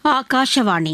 ಆಕಾಶವಾಣಿ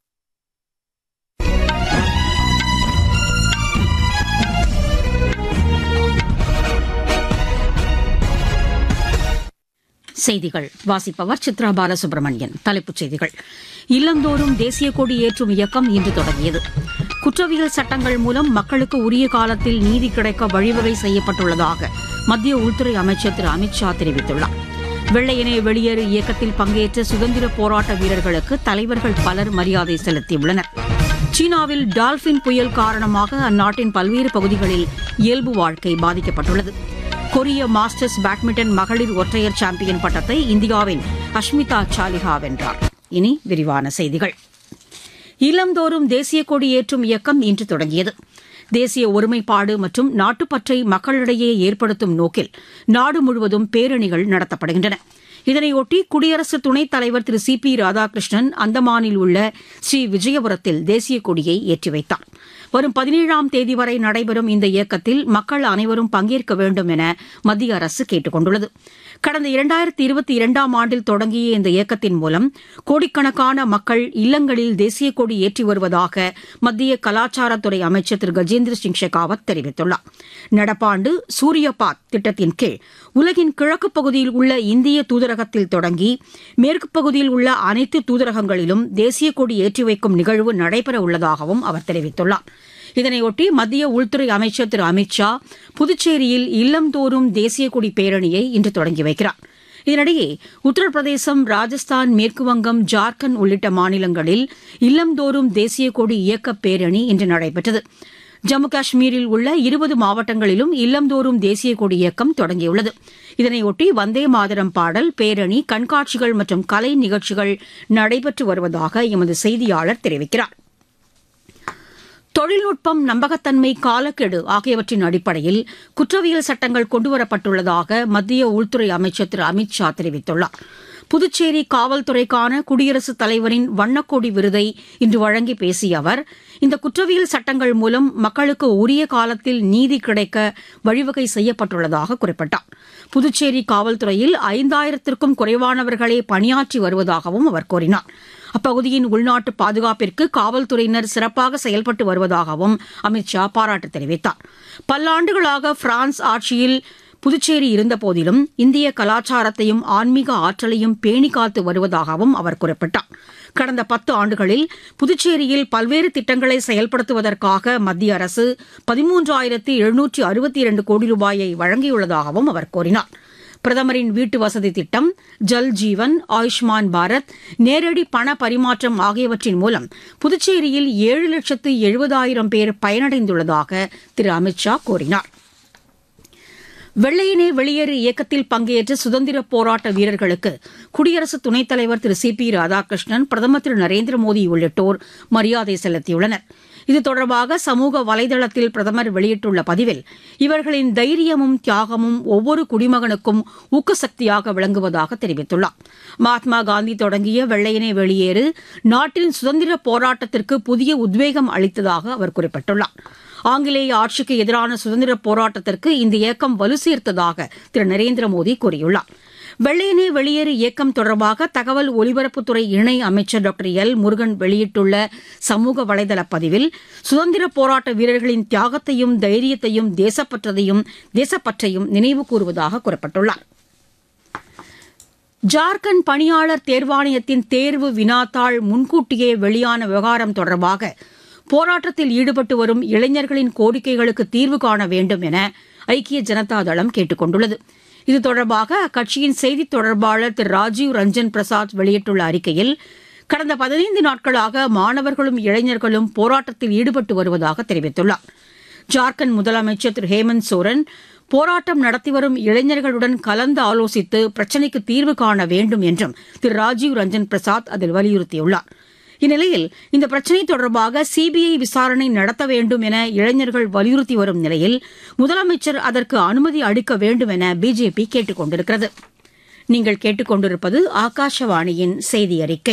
செய்திகள் வாசிப்பவர் சித்ரா பாலசுப்ரமணியன் தலைப்புச் செய்திகள் இல்லந்தோறும் தேசிய கொடி ஏற்றும் இயக்கம் இன்று தொடங்கியது குற்றவியல் சட்டங்கள் மூலம் மக்களுக்கு உரிய காலத்தில் நீதி கிடைக்க வழிவகை செய்யப்பட்டுள்ளதாக மத்திய உள்துறை அமைச்சர் திரு அமித் ஷா தெரிவித்துள்ளார் வெள்ளையனே வெளியேறு இயக்கத்தில் பங்கேற்ற சுதந்திர போராட்ட வீரர்களுக்கு தலைவர்கள் பலர் மரியாதை செலுத்தியுள்ளனர் சீனாவில் டால்பின் புயல் காரணமாக அந்நாட்டின் பல்வேறு பகுதிகளில் இயல்பு வாழ்க்கை பாதிக்கப்பட்டுள்ளது கொரிய மாஸ்டர்ஸ் பேட்மிண்டன் மகளிர் ஒற்றையர் சாம்பியன் பட்டத்தை இந்தியாவின் அஷ்மிதா சாலிஹா வென்றார் இனி விரிவான செய்திகள் இல்லந்தோறும் தேசிய கொடி ஏற்றும் இயக்கம் இன்று தொடங்கியது தேசிய ஒருமைப்பாடு மற்றும் நாட்டுப்பற்றை மக்களிடையே ஏற்படுத்தும் நோக்கில் நாடு முழுவதும் பேரணிகள் நடத்தப்படுகின்றன இதனையொட்டி குடியரசு துணைத் தலைவர் திரு சி பி ராதாகிருஷ்ணன் அந்தமானில் உள்ள ஸ்ரீ விஜயபுரத்தில் தேசிய கொடியை ஏற்றி வைத்தார் வரும் பதினேழாம் தேதி வரை நடைபெறும் இந்த இயக்கத்தில் மக்கள் அனைவரும் பங்கேற்க வேண்டும் என மத்திய அரசு கேட்டுக் கொண்டுள்ளது கடந்த இரண்டாயிரத்தி இருபத்தி இரண்டாம் ஆண்டில் தொடங்கிய இந்த இயக்கத்தின் மூலம் கோடிக்கணக்கான மக்கள் இல்லங்களில் தேசிய கொடி ஏற்றி வருவதாக மத்திய கலாச்சாரத்துறை அமைச்சர் திரு கஜேந்திர சிங் ஷெகாவத் தெரிவித்துள்ளார் நடப்பாண்டு சூரியபாத் திட்டத்தின் கீழ் உலகின் கிழக்கு பகுதியில் உள்ள இந்திய தூதரகத்தில் தொடங்கி மேற்கு பகுதியில் உள்ள அனைத்து தூதரகங்களிலும் தேசிய கொடி ஏற்றி வைக்கும் நிகழ்வு நடைபெற உள்ளதாகவும் அவர் தெரிவித்துள்ளார் இதனையொட்டி மத்திய உள்துறை அமைச்சர் திரு அமித் ஷா புதுச்சேரியில் இல்லந்தோறும் தேசிய கொடி பேரணியை இன்று தொடங்கி வைக்கிறார் இதனிடையே உத்தரப்பிரதேசம் ராஜஸ்தான் மேற்குவங்கம் ஜார்க்கண்ட் உள்ளிட்ட மாநிலங்களில் இல்லந்தோறும் தேசிய கொடி இயக்க பேரணி இன்று நடைபெற்றது ஜம்மு காஷ்மீரில் உள்ள இருபது மாவட்டங்களிலும் இல்லந்தோறும் தேசிய கொடி இயக்கம் தொடங்கியுள்ளது இதனையொட்டி வந்தே மாதரம் பாடல் பேரணி கண்காட்சிகள் மற்றும் கலை நிகழ்ச்சிகள் நடைபெற்று வருவதாக எமது செய்தியாளர் தெரிவிக்கிறார் தொழில்நுட்பம் நம்பகத்தன்மை காலக்கெடு ஆகியவற்றின் அடிப்படையில் குற்றவியல் சட்டங்கள் கொண்டுவரப்பட்டுள்ளதாக மத்திய உள்துறை அமைச்சர் திரு அமித் ஷா தெரிவித்துள்ளார் புதுச்சேரி காவல்துறைக்கான குடியரசுத் தலைவரின் வண்ணக்கொடி விருதை இன்று வழங்கி பேசிய அவர் இந்த குற்றவியல் சட்டங்கள் மூலம் மக்களுக்கு உரிய காலத்தில் நீதி கிடைக்க வழிவகை செய்யப்பட்டுள்ளதாக குறிப்பிட்டார் புதுச்சேரி காவல்துறையில் ஐந்தாயிரத்திற்கும் குறைவானவர்களே பணியாற்றி வருவதாகவும் அவர் கூறினார் அப்பகுதியின் உள்நாட்டு பாதுகாப்பிற்கு காவல்துறையினர் சிறப்பாக செயல்பட்டு வருவதாகவும் அமித் ஷா பாராட்டு தெரிவித்தார் பல்லாண்டுகளாக பிரான்ஸ் ஆட்சியில் புதுச்சேரி இருந்தபோதிலும் இந்திய கலாச்சாரத்தையும் ஆன்மீக ஆற்றலையும் பேணி காத்து வருவதாகவும் அவர் குறிப்பிட்டார் கடந்த பத்து ஆண்டுகளில் புதுச்சேரியில் பல்வேறு திட்டங்களை செயல்படுத்துவதற்காக மத்திய அரசு பதிமூன்றாயிரத்து எழுநூற்று அறுபத்தி இரண்டு கோடி ரூபாயை வழங்கியுள்ளதாகவும் அவர் கூறினார் பிரதமரின் வீட்டு வசதி திட்டம் ஜல் ஜீவன் ஆயுஷ்மான் பாரத் நேரடி பண பரிமாற்றம் ஆகியவற்றின் மூலம் புதுச்சேரியில் ஏழு லட்சத்து எழுபதாயிரம் பேர் பயனடைந்துள்ளதாக திரு அமித் ஷா கூறினார் வெள்ளையனே வெளியேறு இயக்கத்தில் பங்கேற்ற சுதந்திர போராட்ட வீரர்களுக்கு குடியரசு துணைத் தலைவர் திரு சி பி ராதாகிருஷ்ணன் பிரதமர் திரு நரேந்திர மோடி உள்ளிட்டோர் மரியாதை செலுத்தியுள்ளனர் இது தொடர்பாக சமூக வலைதளத்தில் பிரதமர் வெளியிட்டுள்ள பதிவில் இவர்களின் தைரியமும் தியாகமும் ஒவ்வொரு குடிமகனுக்கும் ஊக்கசக்தியாக விளங்குவதாக தெரிவித்துள்ளார் மகாத்மா காந்தி தொடங்கிய வெள்ளையனே வெளியேறு நாட்டின் சுதந்திர போராட்டத்திற்கு புதிய உத்வேகம் அளித்ததாக அவர் குறிப்பிட்டுள்ளார் ஆங்கிலேய ஆட்சிக்கு எதிரான சுதந்திர போராட்டத்திற்கு இந்த இயக்கம் வலு சேர்த்ததாக திரு நரேந்திர மோடி கூறியுள்ளார் வெள்ளையனே வெளியேறு இயக்கம் தொடர்பாக தகவல் ஒலிபரப்புத்துறை இணை அமைச்சர் டாக்டர் எல் முருகன் வெளியிட்டுள்ள சமூக வலைதள பதிவில் சுதந்திர போராட்ட வீரர்களின் தியாகத்தையும் தைரியத்தையும் தேசப்பற்றதையும் தேசப்பற்றையும் நினைவு கூறுவதாக குறிப்பிட்டுள்ளார் ஜார்க்கண்ட் பணியாளர் தேர்வாணையத்தின் தேர்வு வினாத்தாள் முன்கூட்டியே வெளியான விவகாரம் தொடர்பாக போராட்டத்தில் ஈடுபட்டு வரும் இளைஞர்களின் கோரிக்கைகளுக்கு தீர்வு காண வேண்டும் என ஐக்கிய ஜனதா தளம் கேட்டுக் கொண்டுள்ளது இது தொடர்பாக அக்கட்சியின் செய்தித் தொடர்பாளர் திரு ராஜீவ் ரஞ்சன் பிரசாத் வெளியிட்டுள்ள அறிக்கையில் கடந்த பதினைந்து நாட்களாக மாணவர்களும் இளைஞர்களும் போராட்டத்தில் ஈடுபட்டு வருவதாக தெரிவித்துள்ளார் ஜார்க்கண்ட் முதலமைச்சர் திரு ஹேமந்த் சோரன் போராட்டம் நடத்தி வரும் இளைஞர்களுடன் கலந்து ஆலோசித்து பிரச்சினைக்கு தீர்வு காண வேண்டும் என்றும் திரு ராஜீவ் ரஞ்சன் பிரசாத் அதில் வலியுறுத்தியுள்ளார் இந்நிலையில் இந்த பிரச்சினை தொடர்பாக சிபிஐ விசாரணை நடத்த வேண்டும் என இளைஞர்கள் வலியுறுத்தி வரும் நிலையில் முதலமைச்சர் அதற்கு அனுமதி அளிக்க வேண்டும் என பிஜேபி கேட்டுக் கொண்டிருக்கிறது நீங்கள் கேட்டுக்கொண்டிருப்பது ஆகாஷவாணியின் செய்தி அறிக்கை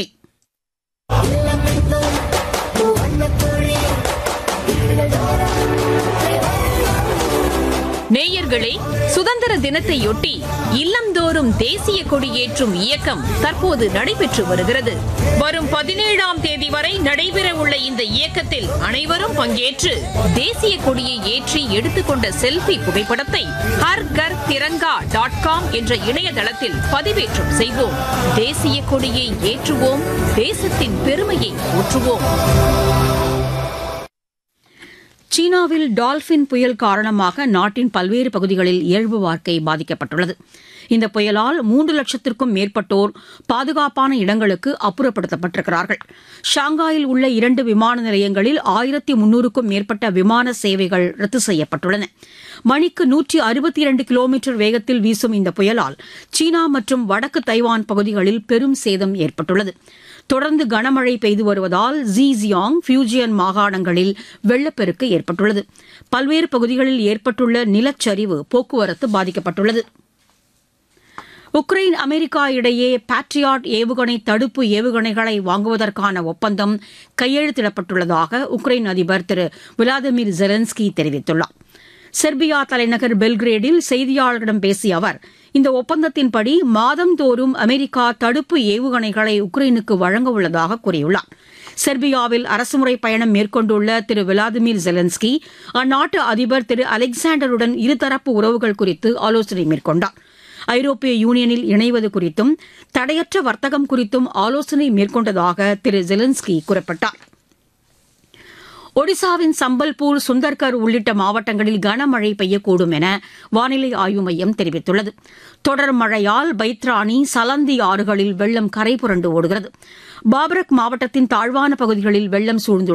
நேயர்களே சுதந்திர சுதந்திர தினத்தையொட்டி இல்லந்தோறும் தேசிய கொடியேற்றும் இயக்கம் தற்போது நடைபெற்று வருகிறது வரும் பதினேழாம் தேதி வரை நடைபெற உள்ள இந்த இயக்கத்தில் அனைவரும் பங்கேற்று தேசிய கொடியை ஏற்றி எடுத்துக்கொண்ட செல்ஃபி புகைப்படத்தை ஹர் கர் திரங்கா டாட் காம் என்ற இணையதளத்தில் பதிவேற்றம் செய்வோம் தேசிய கொடியை ஏற்றுவோம் தேசத்தின் பெருமையை போற்றுவோம் சீனாவில் டால்பின் புயல் காரணமாக நாட்டின் பல்வேறு பகுதிகளில் இயல்பு வாழ்க்கை பாதிக்கப்பட்டுள்ளது இந்த புயலால் மூன்று லட்சத்திற்கும் மேற்பட்டோர் பாதுகாப்பான இடங்களுக்கு அப்புறப்படுத்தப்பட்டிருக்கிறார்கள் ஷாங்காயில் உள்ள இரண்டு விமான நிலையங்களில் ஆயிரத்தி முன்னூறுக்கும் மேற்பட்ட விமான சேவைகள் ரத்து செய்யப்பட்டுள்ளன மணிக்கு நூற்றி அறுபத்தி இரண்டு கிலோமீட்டர் வேகத்தில் வீசும் இந்த புயலால் சீனா மற்றும் வடக்கு தைவான் பகுதிகளில் பெரும் சேதம் ஏற்பட்டுள்ளது தொடர்ந்து கனமழை பெய்து வருவதால் ஜீஜியாங் ஃபியூஜியன் மாகாணங்களில் வெள்ளப்பெருக்கு ஏற்பட்டுள்ளது பல்வேறு பகுதிகளில் ஏற்பட்டுள்ள நிலச்சரிவு போக்குவரத்து பாதிக்கப்பட்டுள்ளது உக்ரைன் அமெரிக்கா இடையே பாட்ரியாட் ஏவுகணை தடுப்பு ஏவுகணைகளை வாங்குவதற்கான ஒப்பந்தம் கையெழுத்திடப்பட்டுள்ளதாக உக்ரைன் அதிபர் திரு விளாடிமிர் ஜெலன்ஸ்கி தெரிவித்துள்ளார் செர்பியா தலைநகர் பெல்கிரேடில் செய்தியாளர்களிடம் பேசிய அவர் இந்த ஒப்பந்தத்தின்படி மாதந்தோறும் அமெரிக்கா தடுப்பு ஏவுகணைகளை உக்ரைனுக்கு வழங்க உள்ளதாக கூறியுள்ளார் செர்பியாவில் அரசுமுறை பயணம் மேற்கொண்டுள்ள திரு விளாடிமிர் ஜெலன்ஸ்கி அந்நாட்டு அதிபர் திரு அலெக்சாண்டருடன் இருதரப்பு உறவுகள் குறித்து ஆலோசனை மேற்கொண்டார் ஐரோப்பிய யூனியனில் இணைவது குறித்தும் தடையற்ற வர்த்தகம் குறித்தும் ஆலோசனை மேற்கொண்டதாக திரு ஜெலன்ஸ்கி குறிப்பிட்டார் ஒடிசாவின் சம்பல்பூர் சுந்தர்கர் உள்ளிட்ட மாவட்டங்களில் கனமழை பெய்யக்கூடும் என வானிலை ஆய்வு மையம் தெரிவித்துள்ளது தொடர் மழையால் பைத்ராணி சலந்தி ஆறுகளில் வெள்ளம் கரை புரண்டு ஓடுகிறது பாபரக் மாவட்டத்தின் தாழ்வான பகுதிகளில் வெள்ளம் சூழ்ந்துள்ளது